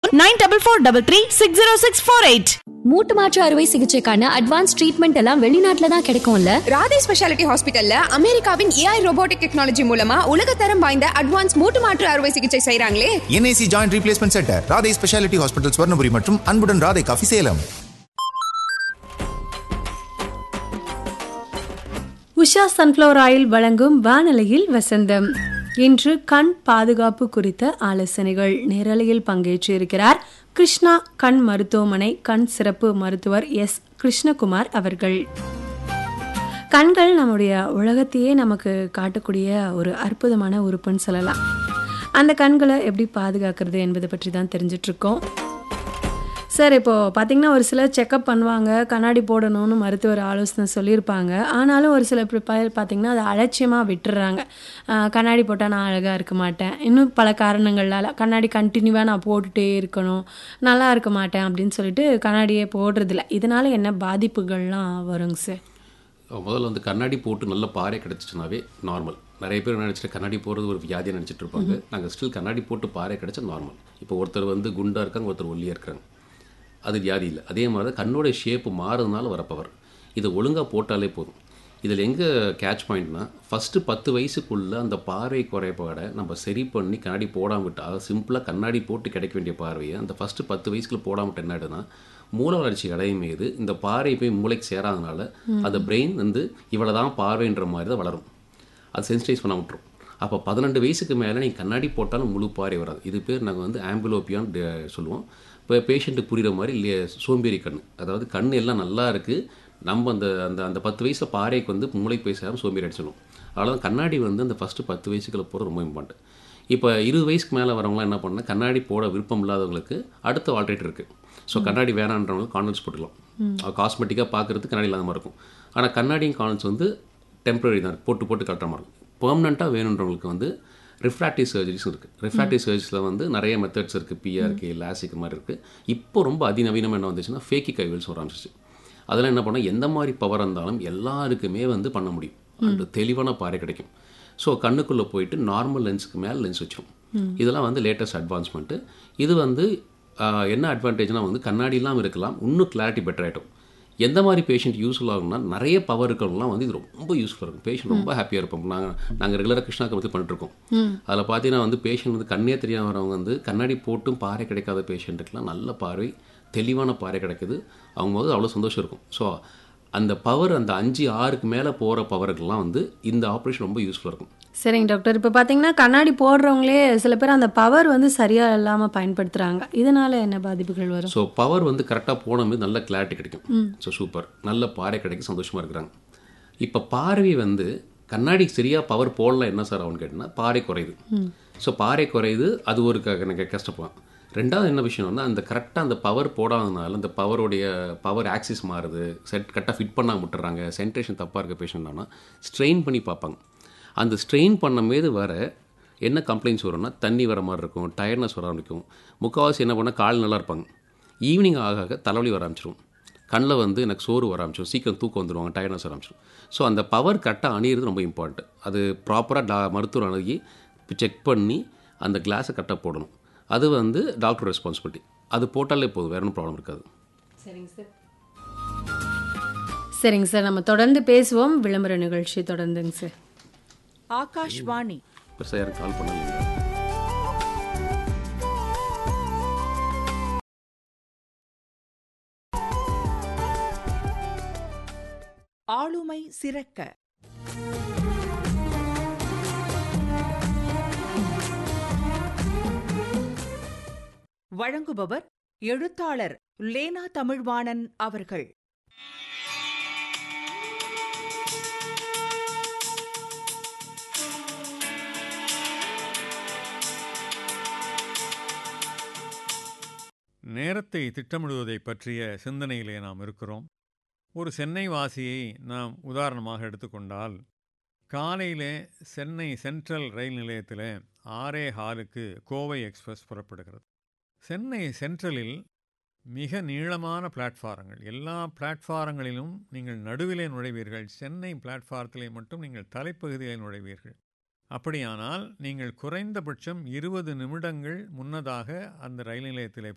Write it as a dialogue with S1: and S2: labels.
S1: nine double four double three six zero six four eight
S2: மூட்டு மாற்று அறுவை சிகிச்சைக்கான அட்வான்ஸ் ட்ரீட்மெண்ட் எல்லாம் வெளிநாட்டுல தான் கிடைக்கும்ல
S3: ராதே ஸ்பெஷாலிட்டி ஹாஸ்பிட்டல்ல அமெரிக்காவின் ஏஐ ரோபோட்டிக் டெக்னாலஜி மூலமா உலகத்தரம் வாய்ந்த அட்வான்ஸ் மூட்டு மாற்று அறுவை சிகிச்சை செய்றாங்களே
S4: NIC joint replacement centre Radhai speciality hospital Swarnapuri மற்றும் அன்புடன் Radhai coffee Salem
S5: Usha sunflower oil வழங்கும் வானொலியில் வசந்தம் இன்று கண் பாதுகாப்பு குறித்த ஆலோசனைகள் நேரலையில் பங்கேற்று இருக்கிறார் கிருஷ்ணா கண் மருத்துவமனை கண் சிறப்பு மருத்துவர் எஸ் கிருஷ்ணகுமார் அவர்கள் கண்கள் நம்முடைய உலகத்தையே நமக்கு காட்டக்கூடிய ஒரு அற்புதமான உறுப்புன்னு சொல்லலாம் அந்த கண்களை எப்படி பாதுகாக்கிறது என்பதை பற்றி தான் தெரிஞ்சிட்டு இருக்கோம் சார் இப்போது பார்த்தீங்கன்னா ஒரு சிலர் செக்கப் பண்ணுவாங்க கண்ணாடி போடணும்னு மருத்துவர் ஆலோசனை சொல்லியிருப்பாங்க ஆனாலும் ஒரு சில பேர் பார்த்தீங்கன்னா அதை அலட்சியமாக விட்டுறாங்க ஆஹ் கண்ணாடி போட்டால் நான் அழகாக இருக்க மாட்டேன் இன்னும் பல காரணங்களால் கண்ணாடி கண்டினியூவாக நான் போட்டுகிட்டே இருக்கணும் நல்லா இருக்க மாட்டேன் அப்படின்னு சொல்லிட்டு கண்ணாடியே போடுறதில்ல இதனால் என்ன பாதிப்புகள்லாம் வருங்க சார்
S6: முதல்ல வந்து கண்ணாடி போட்டு நல்ல பாறை கிடச்சிச்சுனாவே நார்மல் நிறைய பேர் நினச்சிட்டு கண்ணாடி போடுறது ஒரு வியாதியை நினச்சிட்டு இருப்பாங்க நாங்கள் ஸ்டில் கண்ணாடி போட்டு பாறை கிடச்சா நார்மல் இப்போ ஒருத்தர் வந்து குண்டாக இருக்காங்க ஒருத்தர் ஒல்லியாக இருக்காங்க அது வியாதி இல்லை அதே மாதிரி தான் கண்ணோட ஷேப்பு மாறுறதுனால வர பவர் இதை ஒழுங்காக போட்டாலே போதும் இதில் எங்கே கேட்ச் பாயிண்ட்னா ஃபஸ்ட்டு பத்து வயசுக்குள்ளே அந்த பார்வை குறைபாடை நம்ம சரி பண்ணி கண்ணாடி போடாமல் விட்டால் சிம்பிளாக கண்ணாடி போட்டு கிடைக்க வேண்டிய பார்வையை அந்த ஃபஸ்ட்டு பத்து வயசுக்குள்ள போடாமல் விட்டு என்ன ஆயிடுதுன்னா மூல வளர்ச்சி அடையும் மீது இந்த பார்வை போய் மூளைக்கு சேராதனால அந்த பிரெயின் வந்து இவ்வளோ தான் பார்வைன்ற மாதிரி தான் வளரும் அது சென்சிடைஸ் பண்ண விட்டுரும் அப்போ பன்னெண்டு வயசுக்கு மேலே நீங்கள் கண்ணாடி போட்டாலும் முழு பார்வை வராது இது பேர் நாங்கள் வந்து ஆம்பிலோப்பியான்னு சொல்லுவோம் இப்போ பேஷண்ட்டுக்கு புரிகிற மாதிரி இல்லையே சோம்பேறி கண் அதாவது கண் எல்லாம் நல்லா இருக்குது நம்ம அந்த அந்த அந்த பத்து வயசில் பாறைக்கு வந்து மூளைக்கு போய் சேராமல் சோம்பேறி அடிச்சிடும் அதனால தான் கண்ணாடி வந்து அந்த ஃபஸ்ட்டு பத்து வயசுக்குள்ள போகிறது ரொம்ப இம்பார்ட்டன்ட் இப்போ இருபது வயசுக்கு மேலே வரவங்களாம் என்ன பண்ணால் கண்ணாடி போட விருப்பம் இல்லாதவங்களுக்கு அடுத்த ஆல்ட்ரேட் இருக்குது ஸோ கண்ணாடி வேணான்றவங்களுக்கு கான்வென்ஸ் போட்டுக்கலாம் காஸ்மெட்டிக்காக பார்க்குறதுக்கு கண்ணாடி இல்லாத மாதிரி இருக்கும் ஆனால் கண்ணாடியும் கான்வென்ஸ் வந்து டெம்பரரி தான் போட்டு போட்டு கட்டுற மாதிரி இருக்கும் பெர்மனண்ட்டாக வேணுன்றவங்களுக்கு வந்து ரிஃப்ராக்டிவ் சர்ஜரிஸ் இருக்குது ரிஃப்ராக்டிவ் சர்ஜரிஸில் வந்து நிறைய மெத்தட்ஸ் இருக்குது பிஆர்கே லாசிக் மாதிரி இருக்குது இப்போ ரொம்ப அதிநவீனம் என்ன வந்துச்சுன்னா ஃபேக்கி கைவல்ஸ் வர ஆரம்பிச்சிச்சு அதெல்லாம் என்ன பண்ணால் எந்த மாதிரி பவர் இருந்தாலும் எல்லாருக்குமே வந்து பண்ண முடியும் அந்த தெளிவான பாறை கிடைக்கும் ஸோ கண்ணுக்குள்ளே போயிட்டு நார்மல் லென்ஸுக்கு மேலே லென்ஸ் வச்சிரும் இதெல்லாம் வந்து லேட்டஸ்ட் அட்வான்ஸ்மெண்ட்டு இது வந்து ஆஹ், என்ன அட்வான்டேஜ்னால் வந்து கண்ணாடி இல்லாமல் இருக்கலாம் இன்னும் கிளாரிட்டி பெட்டர் ஆகிடும் எந்த மாதிரி பேஷண்ட் யூஸ்ஃபுல் ஆகும்னா நிறைய பவர் இருக்கிறவங்களாம் வந்து இது ரொம்ப யூஸ்ஃபுல்லாக இருக்கும் பேஷண்ட் ரொம்ப ஹாப்பியாக இருப்போம் நாங்கள் நாங்கள் ரெகுலராக கிருஷ்ணாக்கு வந்து பண்ணிட்டுருக்கோம் அதில் பார்த்தீங்கன்னா வந்து பேஷண்ட் வந்து கண்ணே தெரியாம வரவங்க வந்து கண்ணாடி போட்டும் பாறை கிடைக்காத பேஷண்ட்டுக்கெலாம் நல்ல பார்வை தெளிவான பாறை கிடைக்குது அவங்க போது அவ்வளோ சந்தோஷம் இருக்கும் ஸோ அந்த பவர் அந்த அஞ்சு ஆறுக்கு மேலே போகிற பவருக்கெல்லாம் வந்து இந்த ஆப்ரேஷன் ரொம்ப யூஸ்ஃபுல்லாக இருக்கும்
S5: சரிங்க டாக்டர் இப்போ பார்த்தீங்கன்னா கண்ணாடி போடுறவங்களே சில பேர் அந்த பவர் வந்து சரியாக இல்லாமல் பயன்படுத்துகிறாங்க இதனால என்ன பாதிப்புகள் வரும்
S6: ஸோ பவர் வந்து கரெக்டாக போனபோது நல்ல கிளாரிட்டி கிடைக்கும் ஸோ சூப்பர் நல்ல பாறை கிடைக்கும் சந்தோஷமாக இருக்கிறாங்க இப்போ பார்வை வந்து கண்ணாடிக்கு சரியாக பவர் போடல என்ன சார் ஆகும்னு கேட்டிங்கன்னா பாறை குறையுது ஸோ பாறை குறையுது அது ஒரு க- எனக்கு கஷ்டப்படும் ரெண்டாவது என்ன விஷயம்னா அந்த கரெக்டாக அந்த பவர் போடாதனால அந்த பவருடைய பவர் ஆக்சிஸ் மாறுது செட் கரெக்டாக ஃபிட் பண்ணாம விட்டுறாங்க சென்ட்ரேஷன் தப்பாக இருக்க பேஷண்ட்னா ஸ்ட்ரெயின் பண்ணி பார்ப்பாங்க அந்த ஸ்ட்ரெயின் பண்ணும்போது வர என்ன கம்ப்ளைண்ட்ஸ் வரும்னா தண்ணி வர மாதிரி இருக்கும் டயர்ட்னஸ் வர ஆரம்பிக்கும் முக்கால்வாசி என்ன பண்ணால் கால் நல்லா இருப்பாங்க ஈவினிங் ஆக ஆக தலைவலி வர ஆரம்பிச்சிடும் கண்ணில் வந்து எனக்கு சோறு வர ஆரம்பிச்சிடும் சீக்கிரம் தூக்கம் வந்துடுவாங்க டயர்ட்னஸ் வர ஆரம்பிச்சிடும் ஸோ அந்த பவர் கரெக்டாக அணியிறது ரொம்ப இம்பார்ட்டன்ட் அது ப்ராப்பராக டா மருத்துவர் அணுகி செக் பண்ணி அந்த கிளாஸை கரெக்டாக போடணும் அது வந்து டாக்டர் ரெஸ்பான்சிபிலிட்டி அது போட்டாலே போதும் வேற ஒன்றும் ப்ராப்ளம் இருக்காது
S5: சரிங்க சார் சரிங்க சார் நம்ம தொடர்ந்து பேசுவோம் விளம்பர நிகழ்ச்சி தொடர்ந்துங்க சார்
S1: ஆகாஷ்வாணி
S6: பெருசாக யாரும் கால் பண்ணல
S1: ஆளுமை சிறக்க வழங்குபவர் எழுத்தாளர் லேனா தமிழ்வாணன் அவர்கள்
S7: நேரத்தை திட்டமிடுவதை பற்றிய சிந்தனையிலே நாம் இருக்கிறோம் ஒரு சென்னை வாசியை நாம் உதாரணமாக எடுத்துக்கொண்டால் காலையிலே சென்னை சென்ட்ரல் ரயில் நிலையத்தில் ஆரே ஹாலுக்கு கோவை எக்ஸ்பிரஸ் புறப்படுகிறது சென்னை சென்ட்ரலில் மிக நீளமான பிளாட்ஃபாரங்கள் எல்லா பிளாட்ஃபாரங்களிலும் நீங்கள் நடுவிலே நுழைவீர்கள் சென்னை பிளாட்ஃபாரத்திலே மட்டும் நீங்கள் தலைப்பகுதியிலே நுழைவீர்கள் அப்படியானால் நீங்கள் குறைந்தபட்சம் இருபது நிமிடங்கள் முன்னதாக அந்த ரயில் நிலையத்திலே